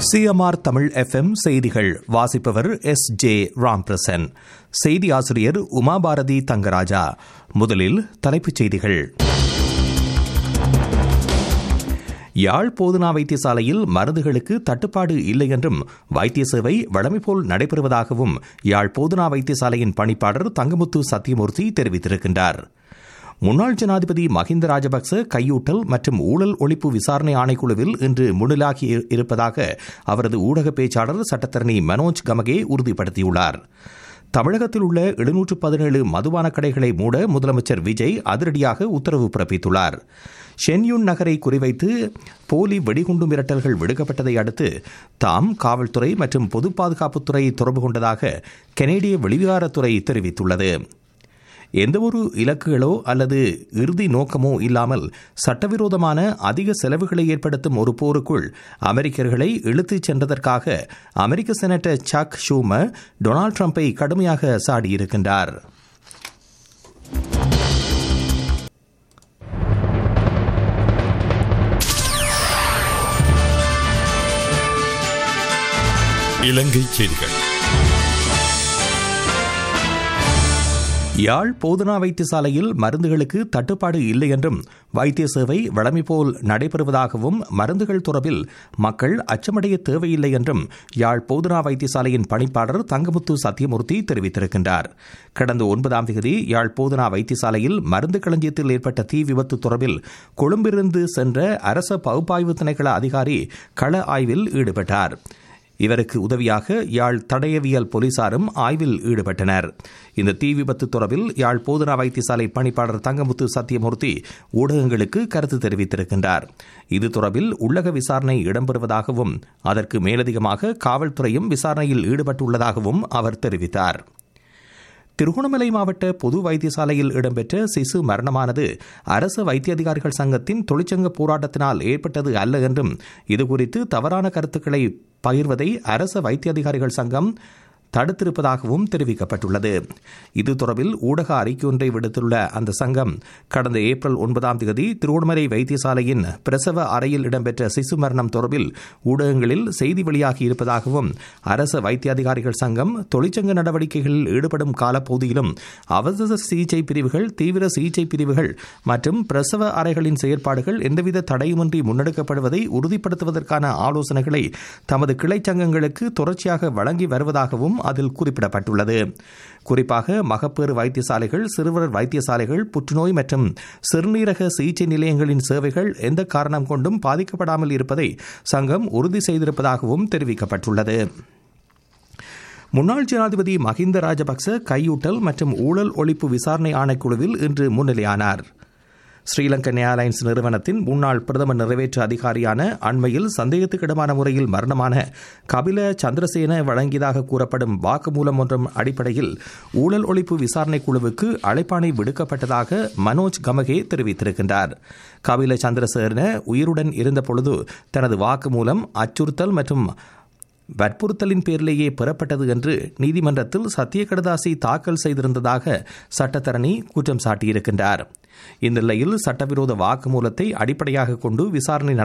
CMR Tamil FM செய்திகள் வாசிப்பவர் S J Ramprasan செய்தி ஆசிரியர் உமாபாரதி தங்கராஜா முதலில் தலைப்புச் செய்திகள் யாழ் போதனா வைத்தியசாலையில் மருந்துகளுக்கு தட்டுப்பாடு இல்லை என்றும் வைத்திய சேவை வழமைபோல் நடைபெறுவதாகவும் யாழ் போதனா வைத்தியசாலையின் பணிப்பாளர் தங்கமுத்து சத்தியமூர்த்தி தெரிவித்திருக்கின்றார் முன்னாள் ஜனாதிபதி மஹிந்த ராஜபக்ச கையூட்டல் மற்றும் ஊழல் ஒழிப்பு விசாரணை ஆணைக்குழுவில் இன்று முன்னிலாகி இருப்பதாக அவரது ஊடக பேச்சாளர் சட்டத்தரணி மனோஜ் கமகே உறுதிப்படுத்தியுள்ளார் தமிழகத்தில் உள்ள எழுநூற்று பதினேழு மதுபான கடைகளை மூட முதலமைச்சர் விஜய் அதிரடியாக உத்தரவு பிறப்பித்துள்ளார் ஷென்யூன் நகரை குறிவைத்து போலி வெடிகுண்டு மிரட்டல்கள் விடுக்கப்பட்டதை அடுத்து தாம் காவல்துறை மற்றும் பொது பாதுகாப்புத்துறை தொடர்பு கொண்டதாக கனேடிய வெளிவிகாரத்துறை தெரிவித்துள்ளது எந்தவொரு இலக்குகளோ அல்லது இறுதி நோக்கமோ இல்லாமல் சட்டவிரோதமான அதிக செலவுகளை ஏற்படுத்தும் ஒரு போருக்குள் அமெரிக்கர்களை இழுத்துச் சென்றதற்காக அமெரிக்க செனட்டர் சக் ஷூமர் டொனால்டு டிரம்பை கடுமையாக சாடியிருக்கின்றார் இலங்கை செய்திகள் யாழ் போதனா வைத்தியசாலையில் மருந்துகளுக்கு தட்டுப்பாடு இல்லை என்றும் வைத்திய சேவை வழமை போல் நடைபெறுவதாகவும் மருந்துகள் தொடர்பில் மக்கள் அச்சமடைய தேவையில்லை என்றும் யாழ் போதனா வைத்தியசாலையின் பணிப்பாளர் தங்கமுத்து சத்தியமூர்த்தி தெரிவித்திருக்கின்றார் கடந்த ஒன்பதாம் தேதி யாழ் போதனா வைத்தியசாலையில் மருந்து களஞ்சியத்தில் ஏற்பட்ட தீ விபத்து தொடர்பில் கொழும்பிலிருந்து சென்ற அரச பகுப்பாய்வு திணைக்கள அதிகாரி கள ஆய்வில் ஈடுபட்டார் இவருக்கு உதவியாக யாழ் தடயவியல் போலீசாரும் ஆய்வில் ஈடுபட்டனர் இந்த தீ விபத்து தொடர்பில் யாழ் போதனா வைத்தியசாலை பணிப்பாளர் தங்கமுத்து சத்தியமூர்த்தி ஊடகங்களுக்கு கருத்து தெரிவித்திருக்கின்றார் இது தொடர்பில் உள்ளக விசாரணை இடம்பெறுவதாகவும் அதற்கு மேலதிகமாக காவல்துறையும் விசாரணையில் ஈடுபட்டுள்ளதாகவும் அவர் தெரிவித்தார் திருகோணமலை மாவட்ட பொது வைத்தியசாலையில் இடம்பெற்ற சிசு மரணமானது அரசு வைத்திய அதிகாரிகள் சங்கத்தின் தொழிற்சங்க போராட்டத்தினால் ஏற்பட்டது அல்ல என்றும் இதுகுறித்து தவறான கருத்துக்களை பகிர்வதை அரச வைத்திய அதிகாரிகள் சங்கம் தடுத்திருப்பதாகவும் தெரிவிக்கப்பட்டுள்ளது இது தொடர்பில் ஊடக அறிக்கை ஒன்றை விடுத்துள்ள அந்த சங்கம் கடந்த ஏப்ரல் ஒன்பதாம் தேதி திருவண்ணாமலை வைத்தியசாலையின் பிரசவ அறையில் இடம்பெற்ற சிசு மரணம் தொடர்பில் ஊடகங்களில் செய்தி வெளியாகி இருப்பதாகவும் அரச வைத்திய அதிகாரிகள் சங்கம் தொழிற்சங்க நடவடிக்கைகளில் ஈடுபடும் காலப்பகுதியிலும் அவசர சிகிச்சை பிரிவுகள் தீவிர சிகிச்சை பிரிவுகள் மற்றும் பிரசவ அறைகளின் செயற்பாடுகள் எந்தவித தடையுமின்றி முன்னெடுக்கப்படுவதை உறுதிப்படுத்துவதற்கான ஆலோசனைகளை தமது கிளை சங்கங்களுக்கு தொடர்ச்சியாக வழங்கி வருவதாகவும் அதில் குறிப்பிடப்பட்டுள்ளது குறிப்பாக மகப்பேறு வைத்தியசாலைகள் சிறுவர் வைத்தியசாலைகள் புற்றுநோய் மற்றும் சிறுநீரக சிகிச்சை நிலையங்களின் சேவைகள் எந்த காரணம் கொண்டும் பாதிக்கப்படாமல் இருப்பதை சங்கம் உறுதி செய்திருப்பதாகவும் தெரிவிக்கப்பட்டுள்ளது முன்னாள் ஜனாதிபதி மஹிந்த ராஜபக்ச கையூட்டல் மற்றும் ஊழல் ஒழிப்பு விசாரணை ஆணைக்குழுவில் இன்று முன்னிலையானார் ஸ்ரீலங்கன் ஏர்லைன்ஸ் நிறுவனத்தின் முன்னாள் பிரதமர் நிறைவேற்று அதிகாரியான அண்மையில் சந்தேகத்துக்கிடமான முறையில் மரணமான கபில சந்திரசேன வழங்கியதாக கூறப்படும் வாக்குமூலம் ஒன்றும் அடிப்படையில் ஊழல் ஒழிப்பு விசாரணை குழுவுக்கு அழைப்பாணை விடுக்கப்பட்டதாக மனோஜ் கமகே தெரிவித்திருக்கின்றார் கபில சந்திரசேன உயிருடன் இருந்தபொழுது தனது வாக்குமூலம் அச்சுறுத்தல் மற்றும் வற்புறுத்தலின் பேரிலேயே பெறப்பட்டது என்று நீதிமன்றத்தில் சத்திய கடதாசி தாக்கல் செய்திருந்ததாக சட்டத்தரணி குற்றம் சாட்டியிருக்கின்றார் இந்நிலையில் சட்டவிரோத வாக்குமூலத்தை அடிப்படையாக கொண்டு விசாரணை